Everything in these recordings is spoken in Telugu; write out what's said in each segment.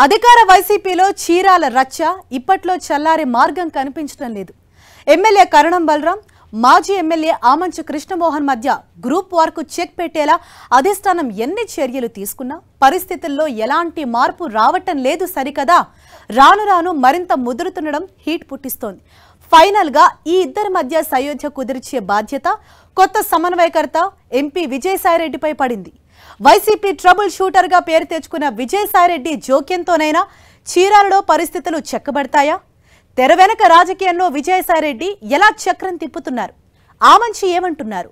అధికార వైసీపీలో చీరాల రచ్చ ఇప్పట్లో చల్లారే మార్గం కనిపించడం లేదు ఎమ్మెల్యే కరణం బలరాం మాజీ ఎమ్మెల్యే ఆమంచు కృష్ణమోహన్ మధ్య గ్రూప్ వార్కు చెక్ పెట్టేలా అధిష్టానం ఎన్ని చర్యలు తీసుకున్నా పరిస్థితుల్లో ఎలాంటి మార్పు రావటం లేదు సరికదా రాను రాను మరింత ముదురుతుండడం హీట్ పుట్టిస్తోంది ఫైనల్ గా ఈ ఇద్దరి మధ్య సయోధ్య కుదిర్చే బాధ్యత కొత్త సమన్వయకర్త ఎంపీ విజయసాయిరెడ్డిపై పడింది వైసీపీ ట్రబుల్ షూటర్ గా పేరు తెచ్చుకున్న విజయసాయిరెడ్డి జోక్యంతోనైనా చీరాలలో పరిస్థితులు చెక్కబడతాయా తెర వెనక రాజకీయంలో విజయసాయిరెడ్డి ఎలా చక్రం తిప్పుతున్నారు ఆమంచి ఏమంటున్నారు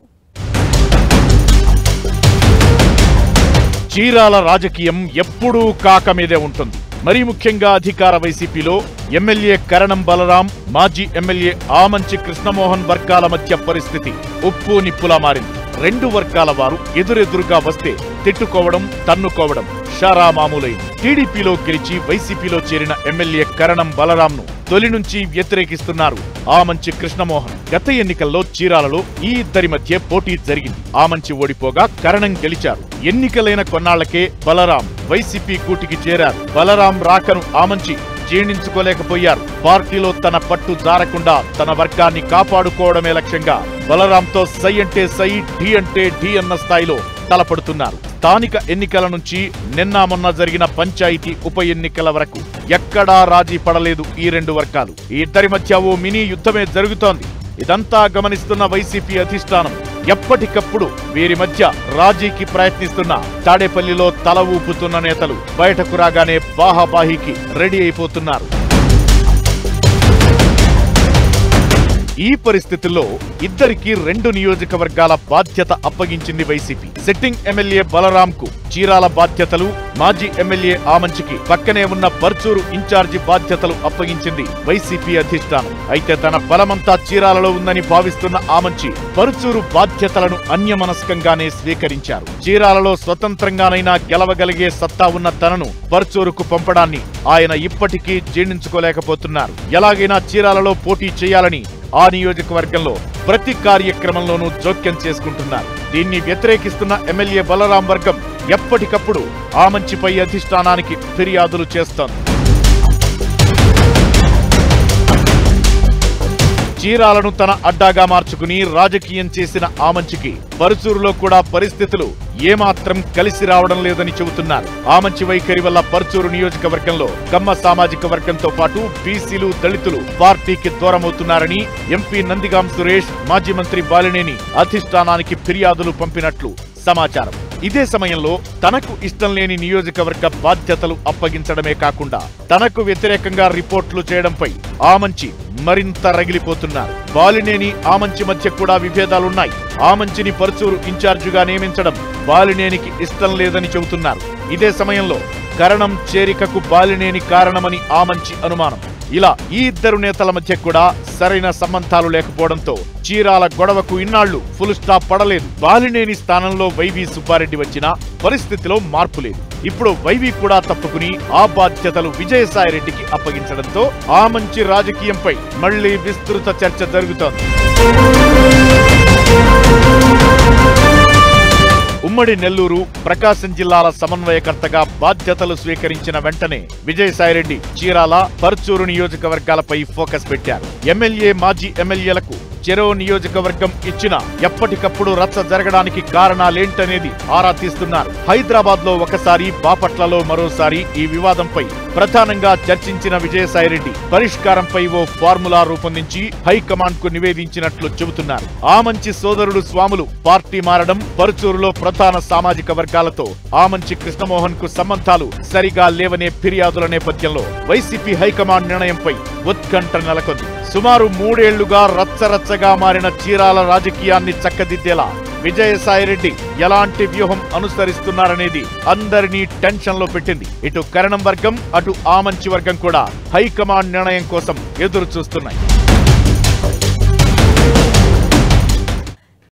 చీరాల రాజకీయం ఎప్పుడూ కాక మీదే ఉంటుంది మరీ ముఖ్యంగా అధికార వైసీపీలో ఎమ్మెల్యే కరణం బలరాం మాజీ ఎమ్మెల్యే ఆమంచి కృష్ణమోహన్ వర్గాల మధ్య పరిస్థితి ఉప్పు నిప్పులా మారింది రెండు వర్గాల వారు ఎదురెదురుగా వస్తే తిట్టుకోవడం తన్నుకోవడం షారా మామూలైంది టీడీపీలో గెలిచి వైసీపీలో చేరిన ఎమ్మెల్యే కరణం బలరాంను తొలి నుంచి వ్యతిరేకిస్తున్నారు ఆమంచి కృష్ణమోహన్ గత ఎన్నికల్లో చీరాలలో ఈ ఇద్దరి మధ్య పోటీ జరిగింది ఆమంచి ఓడిపోగా కరణం గెలిచారు ఎన్నికలైన కొన్నాళ్లకే బలరాం వైసీపీ కూటికి చేరారు బలరాం రాకను ఆమంచి జీర్ణించుకోలేకపోయారు పార్టీలో తన పట్టు జారకుండా తన వర్గాన్ని కాపాడుకోవడమే లక్ష్యంగా బలరాంతో సై అంటే సై ఢీ అంటే ఢీ అన్న స్థాయిలో తలపడుతున్నారు స్థానిక ఎన్నికల నుంచి నిన్న మొన్న జరిగిన పంచాయతీ ఉప ఎన్నికల వరకు ఎక్కడా రాజీ పడలేదు ఈ రెండు వర్గాలు ఈ ఇద్దరి మధ్య ఓ మినీ యుద్ధమే జరుగుతోంది ఇదంతా గమనిస్తున్న వైసీపీ అధిష్టానం ఎప్పటికప్పుడు వీరి మధ్య రాజీకి ప్రయత్నిస్తున్న తాడేపల్లిలో తల ఊపుతున్న నేతలు బయటకు రాగానే బాహాబాహీకి రెడీ అయిపోతున్నారు ఈ పరిస్థితుల్లో ఇద్దరికి రెండు నియోజకవర్గాల బాధ్యత అప్పగించింది వైసీపీ సిట్టింగ్ ఎమ్మెల్యే బలరాం కు చీరాల బాధ్యతలు మాజీ ఎమ్మెల్యే ఆమంచికి పక్కనే ఉన్న పర్చూరు ఇన్ఛార్జి బాధ్యతలు అప్పగించింది వైసీపీ అధిష్టానం అయితే తన బలమంతా చీరాలలో ఉందని భావిస్తున్న ఆమంచి పరుచూరు బాధ్యతలను అన్యమనస్కంగానే స్వీకరించారు చీరాలలో స్వతంత్రంగానైనా గెలవగలిగే సత్తా ఉన్న తనను పర్చూరుకు పంపడాన్ని ఆయన ఇప్పటికీ జీర్ణించుకోలేకపోతున్నారు ఎలాగైనా చీరాలలో పోటీ చేయాలని ఆ నియోజకవర్గంలో ప్రతి కార్యక్రమంలోనూ జోక్యం చేసుకుంటున్నారు దీన్ని వ్యతిరేకిస్తున్న ఎమ్మెల్యే బలరాం వర్గం ఎప్పటికప్పుడు ఆ మంచిపై అధిష్టానానికి ఫిర్యాదులు చేస్తోంది చీరాలను తన అడ్డాగా మార్చుకుని రాజకీయం చేసిన ఆమంచికి పరుచూరులో కూడా పరిస్థితులు ఏమాత్రం కలిసి రావడం లేదని చెబుతున్నారు ఆమంచి వైఖరి వల్ల పరుచూరు నియోజకవర్గంలో కమ్మ సామాజిక వర్గంతో పాటు బీసీలు దళితులు పార్టీకి దూరమవుతున్నారని ఎంపీ నందిగాం సురేష్ మాజీ మంత్రి బాలినేని అధిష్టానానికి ఫిర్యాదులు పంపినట్లు సమాచారం ఇదే సమయంలో తనకు ఇష్టం లేని నియోజకవర్గ బాధ్యతలు అప్పగించడమే కాకుండా తనకు వ్యతిరేకంగా రిపోర్ట్లు చేయడంపై ఆమంచి మరింత రగిలిపోతున్నారు బాలినేని ఆమంచి మధ్య కూడా విభేదాలున్నాయి ఆమంచిని పరుచూరు ఇన్ఛార్జిగా నియమించడం బాలినేనికి ఇష్టం లేదని చెబుతున్నారు ఇదే సమయంలో కరణం చేరికకు బాలినేని కారణమని ఆమంచి అనుమానం ఇలా ఈ ఇద్దరు నేతల మధ్య కూడా సరైన సంబంధాలు లేకపోవడంతో చీరాల గొడవకు ఇన్నాళ్లు ఫుల్ స్టాప్ పడలేదు బాలినేని స్థానంలో వైవి సుబ్బారెడ్డి వచ్చినా పరిస్థితిలో మార్పు లేదు ఇప్పుడు వైవి కూడా తప్పుకుని ఆ బాధ్యతలు విజయసాయిరెడ్డికి అప్పగించడంతో ఆ మంచి రాజకీయంపై మళ్లీ విస్తృత చర్చ జరుగుతోంది ఉమ్మడి నెల్లూరు ప్రకాశం జిల్లాల సమన్వయకర్తగా బాధ్యతలు స్వీకరించిన వెంటనే విజయసాయిరెడ్డి చీరాల పర్చూరు నియోజకవర్గాలపై ఫోకస్ పెట్టారు ఎమ్మెల్యే మాజీ ఎమ్మెల్యేలకు చెరో నియోజకవర్గం ఇచ్చిన ఎప్పటికప్పుడు రచ్చ జరగడానికి కారణాలేంటనేది ఆరా తీస్తున్నారు హైదరాబాద్ లో ఒకసారి బాపట్లలో మరోసారి ఈ వివాదంపై ప్రధానంగా చర్చించిన విజయసాయిరెడ్డి పరిష్కారంపై ఓ ఫార్ములా రూపొందించి హైకమాండ్ కు నివేదించినట్లు చెబుతున్నారు ఆ మంచి సోదరుడు స్వాములు పార్టీ మారడం పరుచూరులో ప్రధాన సామాజిక వర్గాలతో ఆమంచి కృష్ణమోహన్ కు సంబంధాలు సరిగా లేవనే ఫిర్యాదుల నేపథ్యంలో వైసీపీ హైకమాండ్ నిర్ణయంపై ఉత్కంఠ నెలకొంది సుమారు మూడేళ్లుగా రచ్చరచ్చగా మారిన చీరాల రాజకీయాన్ని చక్కదిద్దేలా విజయసాయిరెడ్డి ఎలాంటి వ్యూహం అనుసరిస్తున్నారనేది అందరినీ టెన్షన్ లో పెట్టింది ఇటు కరణం వర్గం అటు ఆమంచి వర్గం కూడా హైకమాండ్ నిర్ణయం కోసం ఎదురు చూస్తున్నాయి